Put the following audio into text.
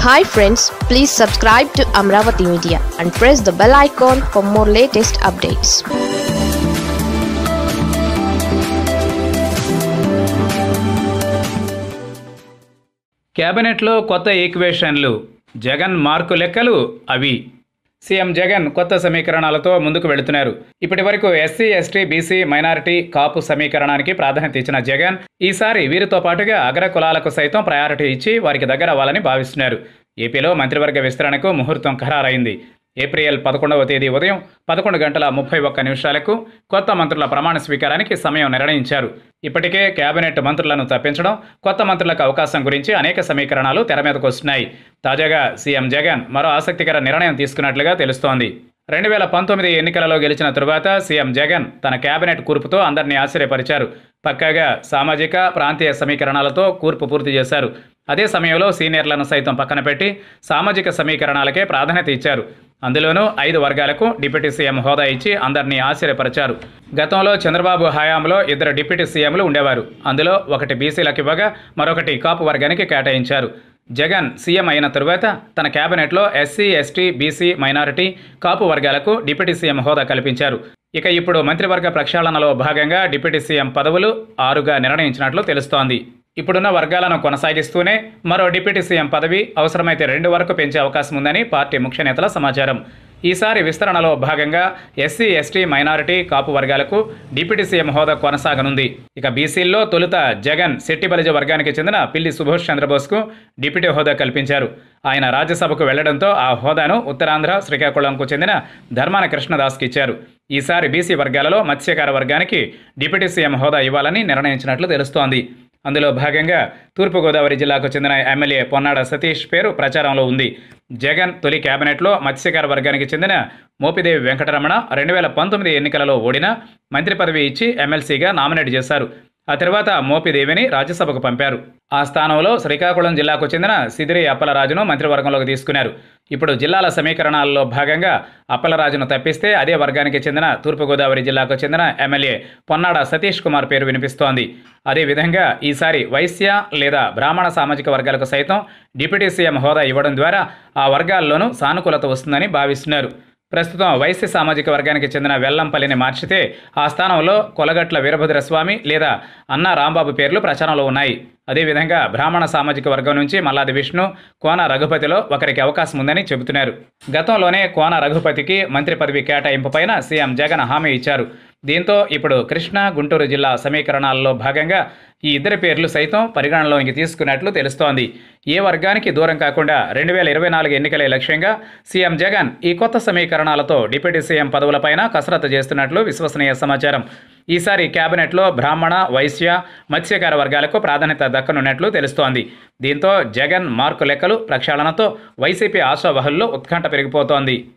hi friends please subscribe to Amaravati media and press the bell icon for more latest updates కేబినెట్లో కొత్త ఈక్వేషన్లు Jagan mark లెక్కలు అవి CM Jagan కొత్త సమీకరణాలతో ముందుకు వెళుతున్నారు ఇప్పటి వరకు SC ST BC minority Kapu సమీకరణానికి ప్రాధాన్యత ఇచ్చిన జగన్ ఈసారి వీరితో పాటుగా అగ్ర కులాలకు సైతం ప్రయారిటీ ఇచ్చి వారికి దగ్గర అవ్వాలని భావిస్తున్నారు ఏపీలో మంత్రివర్గ విస్తరణకు ముహూర్తం ఖరారైంది ఏప్రిల్ పదకొండవ తేదీ ఉదయం పదకొండు గంటల ముప్పై ఒక్క నిమిషాలకు కొత్త మంత్రుల ప్రమాణ స్వీకారానికి సమయం నిర్ణయించారు ఇప్పటికే కేబినెట్ మంత్రులను తప్పించడం కొత్త మంత్రులకు అవకాశం గురించి అనేక సమీకరణాలు తెర మీదకు వస్తున్నాయి తాజాగా సీఎం జగన్ మరో ఆసక్తికర నిర్ణయం తీసుకున్నట్లుగా తెలుస్తోంది రెండు వేల పంతొమ్మిది ఎన్నికలలో గెలిచిన తరువాత సీఎం జగన్ తన కేబినెట్ కూర్పుతో అందరినీ ఆశ్చర్యపరిచారు పక్కాగా సామాజిక ప్రాంతీయ సమీకరణాలతో కూర్పు పూర్తి చేశారు అదే సమయంలో సీనియర్లను సైతం పక్కన పెట్టి సామాజిక సమీకరణాలకే ప్రాధాన్యత ఇచ్చారు అందులోనూ ఐదు వర్గాలకు డిప్యూటీ సీఎం హోదా ఇచ్చి అందరినీ ఆశ్చర్యపరిచారు గతంలో చంద్రబాబు హయాంలో ఇద్దరు డిప్యూటీ సీఎంలు ఉండేవారు అందులో ఒకటి బీసీలకు ఇవ్వగా మరొకటి కాపు వర్గానికి కేటాయించారు జగన్ సీఎం అయిన తరువాత తన కేబినెట్లో SC ST BC minority Kapu వర్గాలకు డిప్యూటీ సీఎం హోదా కల్పించారు ఇక ఇప్పుడు మంత్రివర్గ ప్రక్షాళనలో భాగంగా డిప్యూటీ సీఎం పదవులు ఆరుగా నిర్ణయించినట్లు తెలుస్తోంది ఇప్పుడున్న వర్గాలను కొనసాగిస్తూనే మరో డిప్యూటీ సీఎం పదవి అవసరమైతే రెండు వరకు పెంచే అవకాశం ఉందని పార్టీ ముఖ్య నేతల సమాచారం ఈసారి విస్తరణలో భాగంగా ఎస్సీ ఎస్టీ మైనారిటీ కాపు వర్గాలకు డిప్యూటీ సీఎం హోదా కొనసాగనుంది ఇక బీసీల్లో తొలుత జగన్ శెట్టి బలిజ వర్గానికి చెందిన పిల్లి సుభాష్ చంద్రబోస్కు డిప్యూటీ హోదా కల్పించారు ఆయన రాజ్యసభకు వెళ్లడంతో ఆ హోదాను ఉత్తరాంధ్ర శ్రీకాకుళంకు చెందిన ధర్మాన కృష్ణదాస్కి ఇచ్చారు ఈసారి బీసీ వర్గాలలో మత్స్యకార వర్గానికి డిప్యూటీ సీఎం హోదా ఇవ్వాలని నిర్ణయించినట్లు తెలుస్తోంది అందులో భాగంగా తూర్పుగోదావరి జిల్లాకు చెందిన ఎమ్మెల్యే పొన్నాడ సతీష్ పేరు ప్రచారంలో ఉంది జగన్ తొలి కేబినెట్లో మత్స్యకార వర్గానికి చెందిన మోపిదేవి వెంకటరమణ రెండు వేల పంతొమ్మిది ఎన్నికలలో ఓడిన మంత్రి పదవి ఇచ్చి ఎమ్మెల్సీగా నామినేట్ చేశారు ఆ తర్వాత మోపిదేవిని రాజ్యసభకు పంపారు ఆ స్థానంలో శ్రీకాకుళం జిల్లాకు చెందిన సిదిరి అప్పలరాజును మంత్రివర్గంలోకి తీసుకున్నారు ఇప్పుడు జిల్లాల సమీకరణాల్లో భాగంగా అప్పలరాజును తప్పిస్తే అదే వర్గానికి చెందిన తూర్పుగోదావరి జిల్లాకు చెందిన ఎమ్మెల్యే పొన్నాడ సతీష్ కుమార్ పేరు వినిపిస్తోంది అదేవిధంగా ఈసారి వైశ్య లేదా బ్రాహ్మణ సామాజిక వర్గాలకు సైతం డిప్యూటీ సీఎం హోదా ఇవ్వడం ద్వారా ఆ వర్గాల్లోనూ సానుకూలత వస్తుందని భావిస్తున్నారు ప్రస్తుతం వైశ్య సామాజిక వర్గానికి చెందిన వెల్లంపల్లిని మార్చితే ఆ స్థానంలో కొలగట్ల వీరభద్రస్వామి లేదా అన్నా రాంబాబు పేర్లు ప్రచారంలో ఉన్నాయి అదేవిధంగా బ్రాహ్మణ సామాజిక వర్గం నుంచి మల్లాది విష్ణు కోన రఘుపతిలో ఒకరికి అవకాశం ఉందని చెబుతున్నారు గతంలోనే కోన రఘుపతికి మంత్రి పదవి కేటాయింపుపైన సీఎం జగన్ హామీ ఇచ్చారు దీంతో ఇప్పుడు కృష్ణా గుంటూరు జిల్లా సమీకరణాల్లో భాగంగా ఈ ఇద్దరి పేర్లు సైతం పరిగణనలోకి తీసుకున్నట్లు తెలుస్తోంది ఏ వర్గానికి దూరం కాకుండా రెండు వేల ఇరవై నాలుగు ఎన్నికలే లక్ష్యంగా సీఎం జగన్ ఈ కొత్త సమీకరణాలతో డిప్యూటీ సీఎం పదవులపైన కసరత్తు చేస్తున్నట్లు విశ్వసనీయ సమాచారం ఈసారి కేబినెట్లో బ్రాహ్మణ వైశ్య మత్స్యకార వర్గాలకు ప్రాధాన్యత దక్కనున్నట్లు తెలుస్తోంది దీంతో జగన్ మార్కు లెక్కలు ప్రక్షాళనతో వైసీపీ ఆశావహుల్లో ఉత్కంఠ పెరిగిపోతోంది